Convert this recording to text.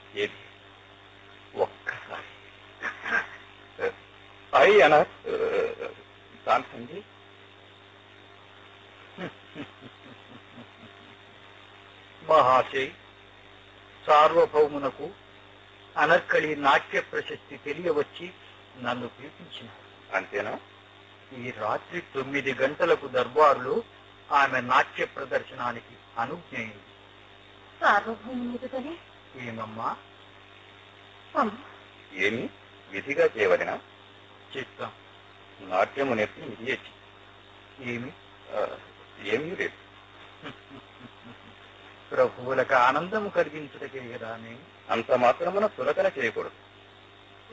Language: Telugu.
ఏది ఒక్కసారి ఐ అన కాంతండి మహాశయ్ సార్వభౌమునకు అనర్కళి నాట్య ప్రశస్తి తెలియవచ్చి నన్ను పిలిపించినారు అంతేనా ఈ రాత్రి తొమ్మిది గంటలకు దర్బారులో ఆమె నాట్య ప్రదర్శనానికి అనుజ్ఞయింది సార్వభౌముని ఎదుటనే ఏమమ్మా అమ్మ ఏమి విధిగా చేయవలెనా చిత్తం నాట్యము నేర్పి ఇది ఏమి ఏమీ లేదు ప్రభువులకు ఆనందము కలిగించుటకే కదా నేను అంత మాత్రమున సులకన చేయకూడదు